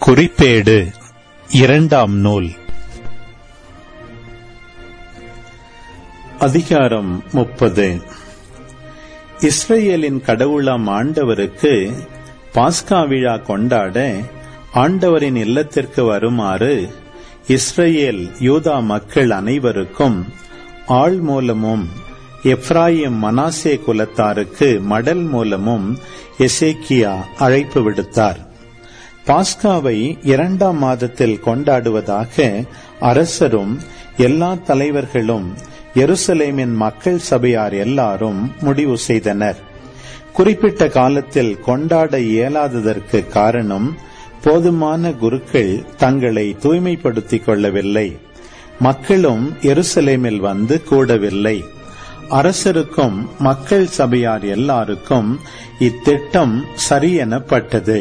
குறிப்பேடு இரண்டாம் நூல் அதிகாரம் முப்பது இஸ்ரேலின் கடவுளாம் ஆண்டவருக்கு பாஸ்கா விழா கொண்டாட ஆண்டவரின் இல்லத்திற்கு வருமாறு இஸ்ரேல் யூதா மக்கள் அனைவருக்கும் ஆள் மூலமும் எப்ராயிம் மனாசே குலத்தாருக்கு மடல் மூலமும் எசேக்கியா அழைப்பு விடுத்தார் பாஸ்காவை இரண்டாம் மாதத்தில் கொண்டாடுவதாக அரசரும் எல்லா தலைவர்களும் எருசலேமின் மக்கள் சபையார் எல்லாரும் முடிவு செய்தனர் குறிப்பிட்ட காலத்தில் கொண்டாட இயலாததற்கு காரணம் போதுமான குருக்கள் தங்களை தூய்மைப்படுத்திக் கொள்ளவில்லை மக்களும் எருசலேமில் வந்து கூடவில்லை அரசருக்கும் மக்கள் சபையார் எல்லாருக்கும் இத்திட்டம் சரியெனப்பட்டது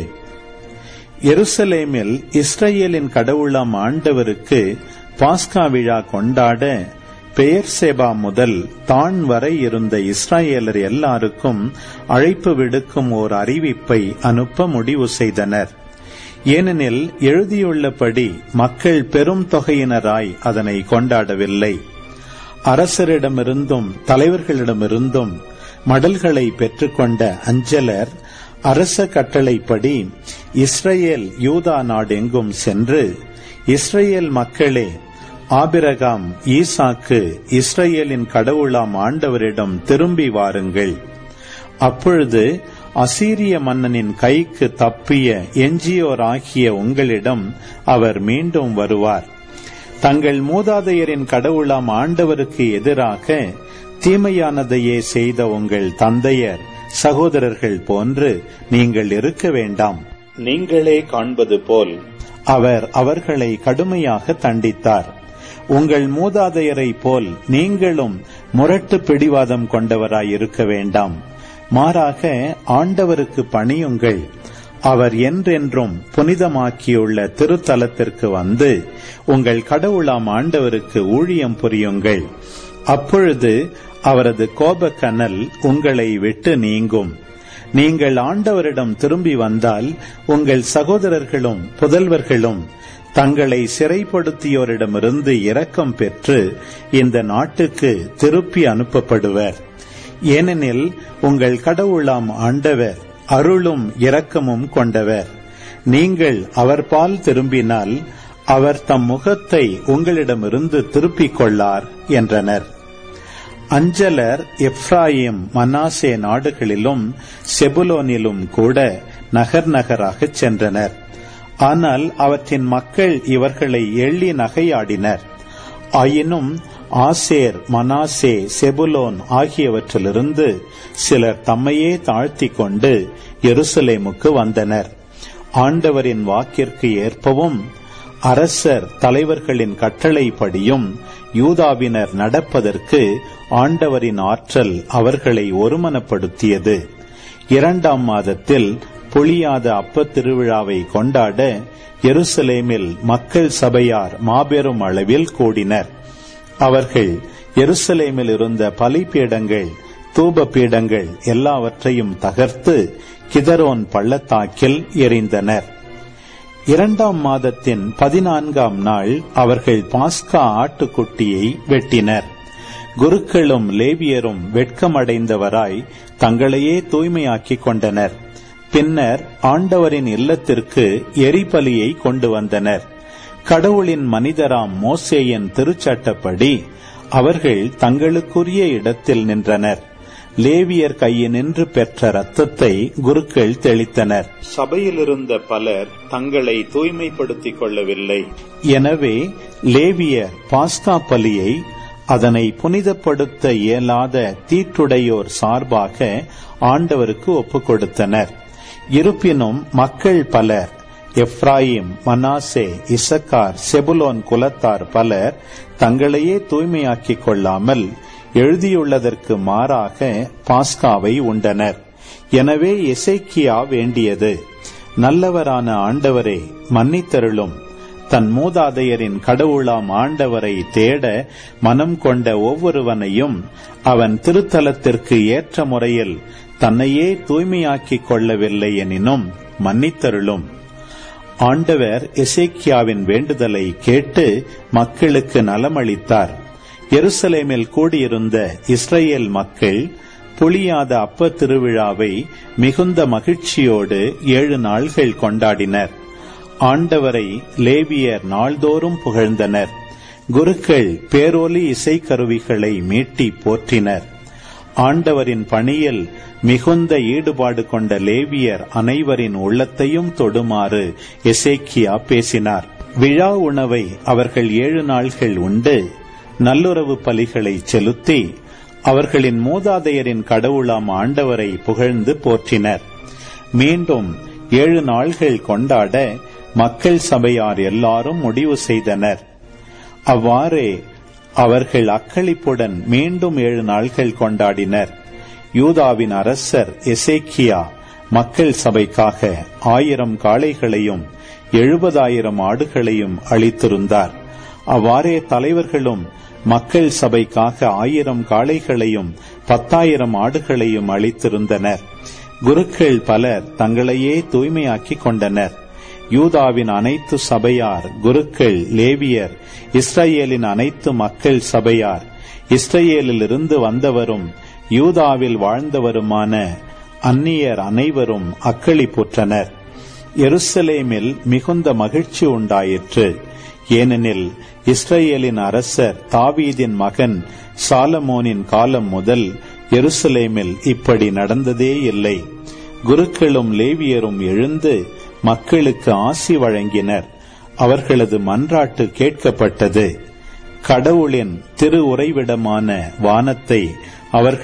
எருசலேமில் இஸ்ரேலின் கடவுளாம் ஆண்டவருக்கு பாஸ்கா விழா கொண்டாட பெயர் சேபா முதல் தான் வரை இருந்த இஸ்ராயேலர் எல்லாருக்கும் அழைப்பு விடுக்கும் ஓர் அறிவிப்பை அனுப்ப முடிவு செய்தனர் ஏனெனில் எழுதியுள்ளபடி மக்கள் பெரும் தொகையினராய் அதனை கொண்டாடவில்லை அரசரிடமிருந்தும் தலைவர்களிடமிருந்தும் மடல்களை பெற்றுக்கொண்ட அஞ்சலர் அரச கட்டளைப்படி இஸ்ரேல் யூதா நாடெங்கும் சென்று இஸ்ரேல் மக்களே ஆபிரகாம் ஈசாக்கு இஸ்ரேலின் கடவுளாம் ஆண்டவரிடம் திரும்பி வாருங்கள் அப்பொழுது அசீரிய மன்னனின் கைக்கு தப்பிய எஞ்சியோராகிய உங்களிடம் அவர் மீண்டும் வருவார் தங்கள் மூதாதையரின் கடவுளாம் ஆண்டவருக்கு எதிராக தீமையானதையே செய்த உங்கள் தந்தையர் சகோதரர்கள் போன்று நீங்கள் இருக்க வேண்டாம் நீங்களே காண்பது போல் அவர் அவர்களை கடுமையாக தண்டித்தார் உங்கள் மூதாதையரை போல் நீங்களும் முரட்டு பிடிவாதம் கொண்டவராய் இருக்க வேண்டாம் மாறாக ஆண்டவருக்கு பணியுங்கள் அவர் என்றென்றும் புனிதமாக்கியுள்ள திருத்தலத்திற்கு வந்து உங்கள் கடவுளாம் ஆண்டவருக்கு ஊழியம் புரியுங்கள் அப்பொழுது அவரது கோபக்கனல் உங்களை விட்டு நீங்கும் நீங்கள் ஆண்டவரிடம் திரும்பி வந்தால் உங்கள் சகோதரர்களும் புதல்வர்களும் தங்களை சிறைப்படுத்தியோரிடமிருந்து இரக்கம் பெற்று இந்த நாட்டுக்கு திருப்பி அனுப்பப்படுவர் ஏனெனில் உங்கள் கடவுளாம் ஆண்டவர் அருளும் இரக்கமும் கொண்டவர் நீங்கள் அவர் பால் திரும்பினால் அவர் தம் முகத்தை உங்களிடமிருந்து திருப்பிக் கொள்ளார் என்றனர் அஞ்சலர் எப்ராயிம் மனாசே நாடுகளிலும் செபுலோனிலும் கூட நகர் நகராகச் சென்றனர் ஆனால் அவற்றின் மக்கள் இவர்களை எள்ளி நகையாடினர் ஆயினும் ஆசேர் மனாசே செபுலோன் ஆகியவற்றிலிருந்து சிலர் தம்மையே தாழ்த்தி கொண்டு எருசலேமுக்கு வந்தனர் ஆண்டவரின் வாக்கிற்கு ஏற்பவும் அரசர் தலைவர்களின் கட்டளைப்படியும் யூதாவினர் நடப்பதற்கு ஆண்டவரின் ஆற்றல் அவர்களை ஒருமனப்படுத்தியது இரண்டாம் மாதத்தில் பொழியாத அப்ப திருவிழாவை கொண்டாட எருசலேமில் மக்கள் சபையார் மாபெரும் அளவில் கூடினர் அவர்கள் எருசலேமில் இருந்த பலிபீடங்கள் தூப பீடங்கள் எல்லாவற்றையும் தகர்த்து கிதரோன் பள்ளத்தாக்கில் எரிந்தனர் இரண்டாம் மாதத்தின் பதினான்காம் நாள் அவர்கள் பாஸ்கா ஆட்டுக்குட்டியை வெட்டினர் குருக்களும் லேவியரும் வெட்கமடைந்தவராய் தங்களையே தூய்மையாக்கிக் கொண்டனர் பின்னர் ஆண்டவரின் இல்லத்திற்கு எரிபலியை கொண்டு வந்தனர் கடவுளின் மனிதராம் மோசேயின் திருச்சட்டப்படி அவர்கள் தங்களுக்குரிய இடத்தில் நின்றனர் லேவியர் கையினின்று பெற்ற ரத்தத்தை குருக்கள் தெளித்தனர் சபையிலிருந்த பலர் தங்களை தூய்மைப்படுத்திக் கொள்ளவில்லை எனவே லேவியர் பாஸ்கா பலியை அதனை புனிதப்படுத்த இயலாத தீட்டுடையோர் சார்பாக ஆண்டவருக்கு ஒப்புக் கொடுத்தனர் இருப்பினும் மக்கள் பலர் எப்ராயிம் மனாசே இசக்கார் செபுலோன் குலத்தார் பலர் தங்களையே தூய்மையாக்கிக் கொள்ளாமல் எழுதியுள்ளதற்கு மாறாக பாஸ்காவை உண்டனர் எனவே எசைக்கியா வேண்டியது நல்லவரான ஆண்டவரே மன்னித்தருளும் தன் மூதாதையரின் கடவுளாம் ஆண்டவரை தேட மனம் கொண்ட ஒவ்வொருவனையும் அவன் திருத்தலத்திற்கு ஏற்ற முறையில் தன்னையே தூய்மையாக்கிக் கொள்ளவில்லை எனினும் மன்னித்தருளும் ஆண்டவர் எசேக்கியாவின் வேண்டுதலை கேட்டு மக்களுக்கு நலமளித்தார் எருசலேமில் கூடியிருந்த இஸ்ரேல் மக்கள் புளியாத அப்ப திருவிழாவை மிகுந்த மகிழ்ச்சியோடு ஏழு நாள்கள் கொண்டாடினர் ஆண்டவரை லேவியர் நாள்தோறும் புகழ்ந்தனர் குருக்கள் பேரொலி இசைக்கருவிகளை மீட்டி போற்றினர் ஆண்டவரின் பணியில் மிகுந்த ஈடுபாடு கொண்ட லேவியர் அனைவரின் உள்ளத்தையும் தொடுமாறு எசேக்கியா பேசினார் விழா உணவை அவர்கள் ஏழு நாள்கள் உண்டு நல்லுறவு பலிகளை செலுத்தி அவர்களின் மூதாதையரின் கடவுளாம் ஆண்டவரை புகழ்ந்து போற்றினர் மீண்டும் ஏழு நாள்கள் கொண்டாட மக்கள் சபையார் எல்லாரும் முடிவு செய்தனர் அவ்வாறே அவர்கள் அக்களிப்புடன் மீண்டும் ஏழு நாள்கள் கொண்டாடினர் யூதாவின் அரசர் எசேக்கியா மக்கள் சபைக்காக ஆயிரம் காளைகளையும் எழுபதாயிரம் ஆடுகளையும் அளித்திருந்தார் அவ்வாறே தலைவர்களும் மக்கள் சபைக்காக ஆயிரம் காளைகளையும் பத்தாயிரம் ஆடுகளையும் அளித்திருந்தனர் குருக்கள் பலர் தங்களையே தூய்மையாக்கிக் கொண்டனர் யூதாவின் அனைத்து சபையார் குருக்கள் லேவியர் இஸ்ரேலின் அனைத்து மக்கள் சபையார் இஸ்ரேலிலிருந்து வந்தவரும் யூதாவில் வாழ்ந்தவருமான அந்நியர் அனைவரும் அக்களிப்புற்றனர் எருசலேமில் மிகுந்த மகிழ்ச்சி உண்டாயிற்று ஏனெனில் இஸ்ரேலின் அரசர் தாவீதின் மகன் சாலமோனின் காலம் முதல் எருசலேமில் இப்படி நடந்ததே இல்லை குருக்களும் லேவியரும் எழுந்து மக்களுக்கு ஆசி வழங்கினர் அவர்களது மன்றாட்டு கேட்கப்பட்டது கடவுளின் திரு உறைவிடமான வானத்தை அவர்கள்